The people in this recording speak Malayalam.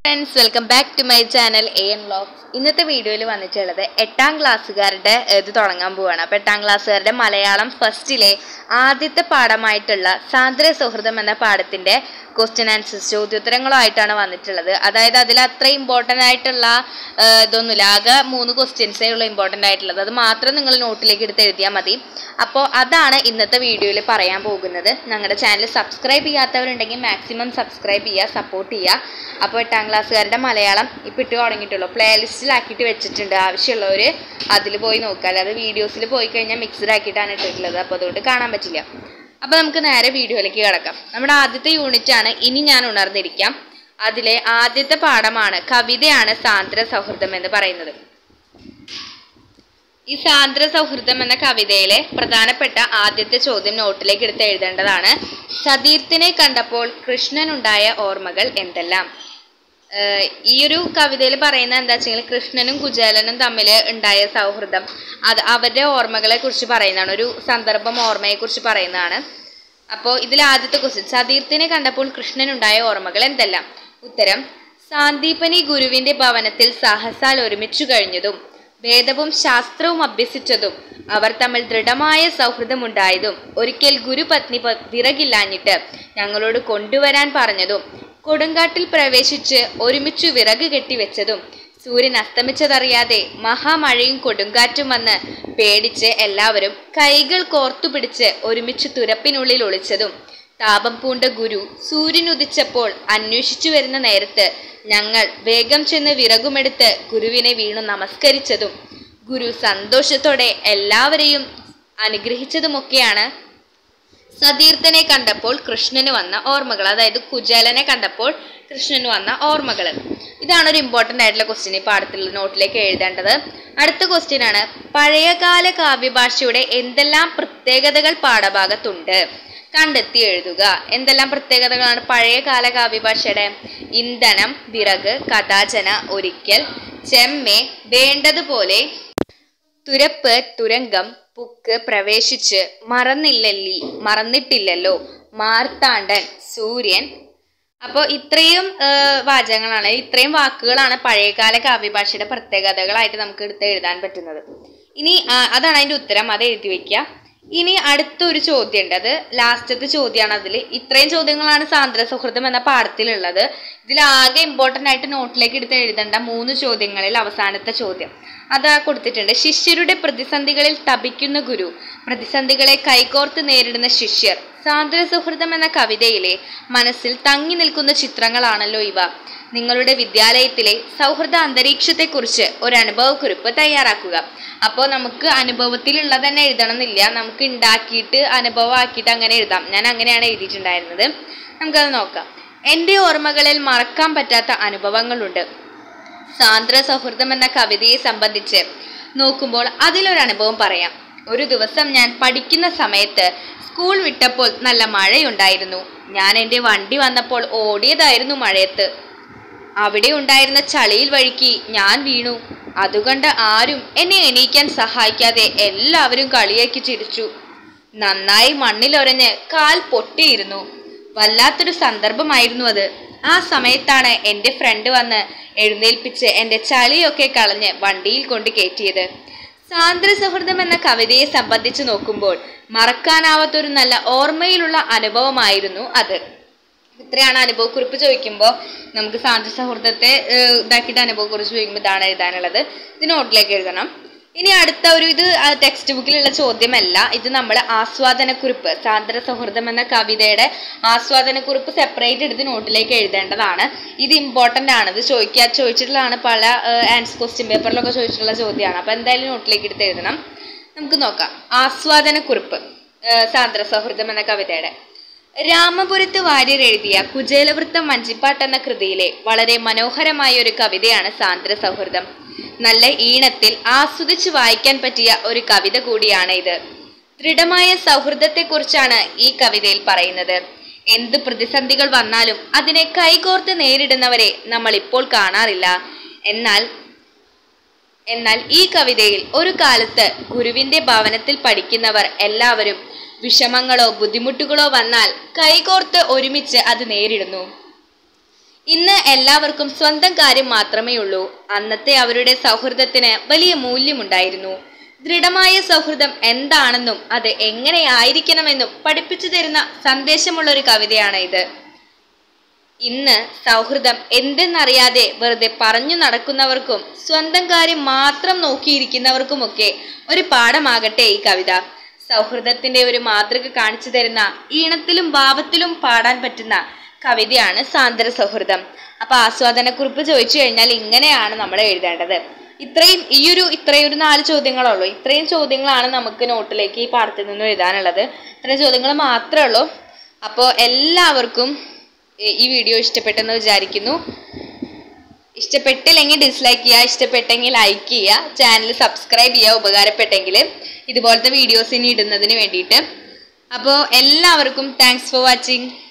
friends welcome back to my channel A N vlogs ഇന്നത്തെ വീഡിയോയിൽ വന്നിട്ടുള്ളത് എട്ടാം ക്ലാസ്സുകാരുടെ ഇത് തുടങ്ങാൻ പോവാണ് അപ്പോൾ എട്ടാം ക്ലാസ്സുകാരുടെ മലയാളം ഫസ്റ്റിലെ ആദ്യത്തെ പാഠമായിട്ടുള്ള സാന്ദ്ര സൗഹൃദം എന്ന പാഠത്തിൻ്റെ ക്വസ്റ്റ്യൻ ആൻസേഴ്സ് ചോദ്യോത്തരങ്ങളുമായിട്ടാണ് വന്നിട്ടുള്ളത് അതായത് അതിൽ അത്ര ഇമ്പോർട്ടൻ്റ് ആയിട്ടുള്ള ആ, ഇതൊന്നുമില്ല ആകെ മൂന്ന് ക്വസ്റ്റ്യൻസേ ഉള്ളൂ ഇമ്പോർട്ടൻ്റ് ആയിട്ടുള്ളത് അത് മാത്രം നിങ്ങൾ നോട്ടിലേക്ക് എടുത്ത് എഴുതിയാൽ മതി അപ്പോൾ അതാണ് ഇന്നത്തെ വീഡിയോയിൽ പറയാൻ പോകുന്നത് ഞങ്ങളുടെ ചാനൽ സബ്സ്ക്രൈബ് ചെയ്യാത്തവരുണ്ടെങ്കിൽ മാക്സിമം സബ്സ്ക്രൈബ് ചെയ്യുക സപ്പോർട്ട് ചെയ്യുക അപ്പോൾ എട്ടാം ക്ലാസ്സുകാരുടെ മലയാളം ഇപ്പം ഇട്ട് തുടങ്ങിയിട്ടുള്ളൂ പ്ലേലിസ്റ്റിലാക്കിയിട്ട് വെച്ചിട്ടുണ്ട് ആവശ്യമുള്ളവർ അതിൽ പോയി നോക്കുക അല്ലാതെ വീഡിയോസിൽ പോയി കഴിഞ്ഞാൽ മിക്സ്ഡ് ആക്കിയിട്ടാണ് ഇട്ടിട്ടുള്ളത് അപ്പോൾ അതുകൊണ്ട് കാണാൻ പറ്റില്ല അപ്പോൾ നമുക്ക് നേരെ വീഡിയോയിലേക്ക് കിടക്കാം നമ്മുടെ ആദ്യത്തെ യൂണിറ്റ് ആണ് ഇനി ഞാൻ ഉണർന്നിരിക്കാം അതിലെ ആദ്യത്തെ പാഠമാണ് കവിതയാണ് സാന്ദ്ര സൗഹൃദം എന്ന് പറയുന്നത് ഈ സാന്ദ്ര സൗഹൃദം എന്ന കവിതയിലെ പ്രധാനപ്പെട്ട ആദ്യത്തെ ചോദ്യം നോട്ടിലേക്ക് എടുത്ത് എഴുതേണ്ടതാണ് സതീർത്ഥനെ കണ്ടപ്പോൾ കൃഷ്ണനുണ്ടായ ഓർമ്മകൾ എന്തെല്ലാം ഏഹ് ഈ ഒരു കവിതയിൽ പറയുന്ന എന്താ വെച്ചാൽ കൃഷ്ണനും കുചേലനും തമ്മിൽ ഉണ്ടായ സൗഹൃദം അത് അവരുടെ ഓർമ്മകളെ കുറിച്ച് പറയുന്നതാണ് ഒരു സന്ദർഭം ഓർമ്മയെ കുറിച്ച് പറയുന്നതാണ് അപ്പോൾ ഇതിൽ ആദ്യത്തെ ക്വസ്റ്റ്യൻ സതീർത്ഥനെ കണ്ടപ്പോൾ കൃഷ്ണനുണ്ടായ ഓർമ്മകൾ എന്തെല്ലാം ഉത്തരം സാന്ദീപനി ഗുരുവിന്റെ ഭവനത്തിൽ സാഹസാൽ ഒരുമിച്ചു കഴിഞ്ഞതും വേദവും ശാസ്ത്രവും അഭ്യസിച്ചതും അവർ തമ്മിൽ ദൃഢമായ സൗഹൃദമുണ്ടായതും ഒരിക്കൽ ഗുരുപത്നി പ- വിറകില്ലാഞ്ഞിട്ട് ഞങ്ങളോട് കൊണ്ടുവരാൻ പറഞ്ഞതും കൊടുങ്കാട്ടിൽ പ്രവേശിച്ച് ഒരുമിച്ചു വിറക് കെട്ടിവെച്ചതും സൂര്യൻ അസ്തമിച്ചതറിയാതെ മഹാമഴയും കൊടുങ്കാറ്റും വന്ന് പേടിച്ച് എല്ലാവരും കൈകൾ കോർത്തുപിടിച്ച് ഒരുമിച്ച് തുരപ്പിനുള്ളിൽ ഒളിച്ചതും താപം പൂണ്ട ഗുരു സൂര്യൻ ഉദിച്ചപ്പോൾ അന്വേഷിച്ചു വരുന്ന നേരത്ത് ഞങ്ങൾ വേഗം ചെന്ന് വിറകുമെടുത്ത് ഗുരുവിനെ വീണു നമസ്കരിച്ചതും ഗുരു സന്തോഷത്തോടെ എല്ലാവരെയും അനുഗ്രഹിച്ചതുമൊക്കെയാണ് സതീർത്ഥനെ കണ്ടപ്പോൾ കൃഷ്ണന് വന്ന ഓർമ്മകൾ അതായത് കുചേലനെ കണ്ടപ്പോൾ കൃഷ്ണന് വന്ന ഓർമ്മകൾ ഇതാണ് ഒരു ഇമ്പോർട്ടൻ്റ് ആയിട്ടുള്ള ക്വസ്റ്റ്യൻ ഈ പാഠത്തിൽ നോട്ടിലേക്ക് എഴുതേണ്ടത് അടുത്ത ക്വസ്റ്റ്യൻ ആണ് പഴയകാല കാവ്യഭാഷയുടെ എന്തെല്ലാം പ്രത്യേകതകൾ പാഠഭാഗത്തുണ്ട് കണ്ടെത്തി എഴുതുക എന്തെല്ലാം പ്രത്യേകതകളാണ് പഴയകാല കാവ്യഭാഷയുടെ ഇന്ധനം വിറക് കഥാചന ഒരിക്കൽ ചെമ്മെ വേണ്ടതുപോലെ തുരപ്പ് തുരങ്കം പുക്ക് പ്രവേശിച്ച് മറന്നില്ലല്ലി മറന്നിട്ടില്ലല്ലോ മാർത്താണ്ഡൻ സൂര്യൻ അപ്പോൾ ഇത്രയും ആ, വാചകങ്ങളാണ് ഇത്രയും വാക്കുകളാണ് പഴയകാല കാവ്യഭാഷയുടെ പ്രത്യേകതകളായിട്ട് നമുക്ക് എടുത്ത് എഴുതാൻ പറ്റുന്നത് ഇനി ആ, അതാണ് അതിൻ്റെ ഉത്തരം അത് എഴുതി വെക്കുക ഇനി അടുത്തൊരു ചോദ്യമുണ്ട് അത് ലാസ്റ്റത്തെ ചോദ്യമാണ് അതിൽ ഇത്രയും ചോദ്യങ്ങളാണ് സാന്ദ്ര സൗഹൃദം എന്ന പാഠത്തിലുള്ളത് ഇതിൽ ആകെ ഇമ്പോർട്ടൻ്റ് ആയിട്ട് നോട്ടിലേക്ക് എടുത്ത് എഴുതേണ്ട മൂന്ന് ചോദ്യങ്ങളിൽ അവസാനത്തെ ചോദ്യം അത് കൊടുത്തിട്ടുണ്ട് ശിഷ്യരുടെ പ്രതിസന്ധികളിൽ തപിക്കുന്ന ഗുരു പ്രതിസന്ധികളെ കൈകോർത്ത് നേരിടുന്ന ശിഷ്യർ സാന്ദ്ര സൗഹൃദം എന്ന കവിതയിലെ മനസ്സിൽ തങ്ങി നിൽക്കുന്ന ചിത്രങ്ങളാണല്ലോ ഇവ നിങ്ങളുടെ വിദ്യാലയത്തിലെ സൗഹൃദ അന്തരീക്ഷത്തെക്കുറിച്ച് ഒരു അനുഭവക്കുറിപ്പ് തയ്യാറാക്കുക അപ്പോൾ നമുക്ക് അനുഭവത്തിലുള്ളത് തന്നെ എഴുതണം എന്നില്ല നമുക്ക് ഉണ്ടാക്കിയിട്ട് അനുഭവമാക്കിയിട്ട് അങ്ങനെ എഴുതാം ഞാൻ അങ്ങനെയാണ് എഴുതിയിട്ടുണ്ടായിരുന്നത് നമുക്കത് നോക്കാം എൻ്റെ ഓർമ്മകളിൽ മറക്കാൻ പറ്റാത്ത അനുഭവങ്ങളുണ്ട് സാന്ദ്ര സൗഹൃദം എന്ന കവിതയെ സംബന്ധിച്ച് നോക്കുമ്പോൾ അതിലൊരു അനുഭവം പറയാം ഒരു ദിവസം ഞാൻ പഠിക്കുന്ന സമയത്ത് സ്കൂൾ വിട്ടപ്പോൾ നല്ല മഴയുണ്ടായിരുന്നു ഞാൻ എൻ്റെ വണ്ടി വന്നപ്പോൾ ഓടിയതായിരുന്നു മഴയത്ത് അവിടെ ഉണ്ടായിരുന്ന ചളിയിൽ വഴുക്കി ഞാൻ വീണു അതുകണ്ട് ആരും എന്നെ എണീക്കാൻ സഹായിക്കാതെ എല്ലാവരും കളിയാക്കി ചിരിച്ചു നന്നായി മണ്ണിലൊരഞ്ഞ് കാൽ പൊട്ടിയിരുന്നു വല്ലാത്തൊരു സന്ദർഭമായിരുന്നു അത് ആ സമയത്താണ് എൻ്റെ ഫ്രണ്ട് വന്ന് എഴുന്നേൽപ്പിച്ച് എൻ്റെ ചളിയൊക്കെ കളഞ്ഞ് വണ്ടിയിൽ കൊണ്ട് കയറ്റിയത് സാന്ദ്ര സൗഹൃദം എന്ന കവിതയെ സംബന്ധിച്ച് നോക്കുമ്പോൾ മറക്കാനാവാത്തൊരു നല്ല ഓർമ്മയിലുള്ള അനുഭവമായിരുന്നു അത് ഇത്രയാണ് അനുഭവക്കുറിപ്പ് ചോദിക്കുമ്പോൾ നമുക്ക് സാന്ദ്ര സൗഹൃദത്തെ ഏഹ്, ഇതാക്കിയിട്ട് അനുഭവക്കുറിച്ച് ചോദിക്കുമ്പോൾ ഇതാണ് എഴുതാനുള്ളത് ഇത് നോട്ടിലേക്ക് എഴുതണം ഇനി അടുത്ത ഒരു ഇത് ടെക്സ്റ്റ് ബുക്കിലുള്ള ചോദ്യമല്ല ഇത് നമ്മൾ ആസ്വാദനക്കുറിപ്പ് സാന്ദ്ര സൗഹൃദം എന്ന കവിതയുടെ ആസ്വാദനക്കുറിപ്പ് സെപ്പറേറ്റ് എടുത്ത് നോട്ടിലേക്ക് എഴുതേണ്ടതാണ് ഇത് ഇമ്പോർട്ടൻ്റ് ആണ് ഇത് ചോദിക്കാൻ ചോദിച്ചിട്ടുള്ളതാണ് പല ആൻസർ ക്വസ്റ്റ്യൻ പേപ്പറിലൊക്കെ ചോദിച്ചിട്ടുള്ള ചോദ്യമാണ് അപ്പോൾ എന്തായാലും നോട്ടിലേക്ക് എടുത്ത് എഴുതണം നമുക്ക് നോക്കാം ആസ്വാദനക്കുറിപ്പ് ഏഹ്, സാന്ദ്ര സൗഹൃദം എന്ന കവിതയുടെ രാമപുരത്ത് വാര്യർ എഴുതിയ കുചേലവൃത്തം വഞ്ചിപ്പാട്ട് എന്ന കൃതിയിലെ വളരെ മനോഹരമായ ഒരു കവിതയാണ് സാന്ദ്ര സൗഹൃദം നല്ല ഈണത്തിൽ ആസ്വദിച്ച് വായിക്കാൻ പറ്റിയ ഒരു കവിത കൂടിയാണ് ഇത് ദൃഢമായ സൗഹൃദത്തെക്കുറിച്ചാണ് ഈ കവിതയിൽ പറയുന്നത് എന്ത് പ്രതിസന്ധികൾ വന്നാലും അതിനെ കൈകോർത്ത് നേരിടുന്നവരെ നമ്മൾ ഇപ്പോൾ കാണാറില്ല എന്നാൽ എന്നാൽ ഈ കവിതയിൽ ഒരു കാലത്ത് ഗുരുവിന്റെ ഭവനത്തിൽ പഠിക്കുന്നവർ എല്ലാവരും വിഷമങ്ങളോ ബുദ്ധിമുട്ടുകളോ വന്നാൽ കൈകോർത്ത് ഒരുമിച്ച് അത് നേരിടുന്നു ഇന്ന് എല്ലാവർക്കും സ്വന്തം കാര്യം മാത്രമേ ഉള്ളൂ അന്നത്തെ അവരുടെ സൗഹൃദത്തിന് വലിയ മൂല്യമുണ്ടായിരുന്നു ദൃഢമായ സൗഹൃദം എന്താണെന്നും അത് എങ്ങനെയായിരിക്കണമെന്നും പഠിപ്പിച്ചു തരുന്ന സന്ദേശമുള്ള ഒരു കവിതയാണ് ഇത് ഇന്ന് സൗഹൃദം എന്തെന്നറിയാതെ വെറുതെ പറഞ്ഞു നടക്കുന്നവർക്കും സ്വന്തം കാര്യം മാത്രം നോക്കിയിരിക്കുന്നവർക്കുമൊക്കെ ഒരു പാഠമാകട്ടെ ഈ കവിത സൗഹൃദത്തിന്റെ ഒരു മാതൃക കാണിച്ചു തരുന്ന ഈണത്തിലും ഭാവത്തിലും പാടാൻ പറ്റുന്ന കവിതയാണ് സാന്ദ്ര സൗഹൃദം അപ്പൊ ആസ്വാദനക്കുറിപ്പ് ചോദിച്ചു കഴിഞ്ഞാൽ ഇങ്ങനെയാണ് നമ്മൾ എഴുതേണ്ടത് ഇത്രയും ഈ ഒരു ഇത്രയും ഒരു നാല് ചോദ്യങ്ങളുള്ളൂ ഇത്രയും ചോദ്യങ്ങളാണ് നമുക്ക് നോട്ടിലേക്ക് ഈ പാഠത്തിൽ നിന്നും എഴുതാനുള്ളത് ഇത്രയും ചോദ്യങ്ങൾ മാത്രമേ ഉള്ളൂ അപ്പോൾ എല്ലാവർക്കും ഈ- ഈ വീഡിയോ ഇഷ്ടപ്പെട്ടെന്ന് വിചാരിക്കുന്നു ഇഷ്ടപ്പെട്ടില്ലെങ്കിൽ ഡിസ്ലൈക്ക് ചെയ്യുക ഇഷ്ടപ്പെട്ടെങ്കിൽ ലൈക്ക് ചെയ്യുക ചാനൽ സബ്സ്ക്രൈബ് ചെയ്യുക ഉപകാരപ്പെട്ടെങ്കിൽ ഇതുപോലത്തെ വീഡിയോസ് ഇനി ഇടുന്നതിന് വേണ്ടിയിട്ട് അപ്പോൾ എല്ലാവർക്കും താങ്ക്സ് ഫോർ വാച്ചിങ്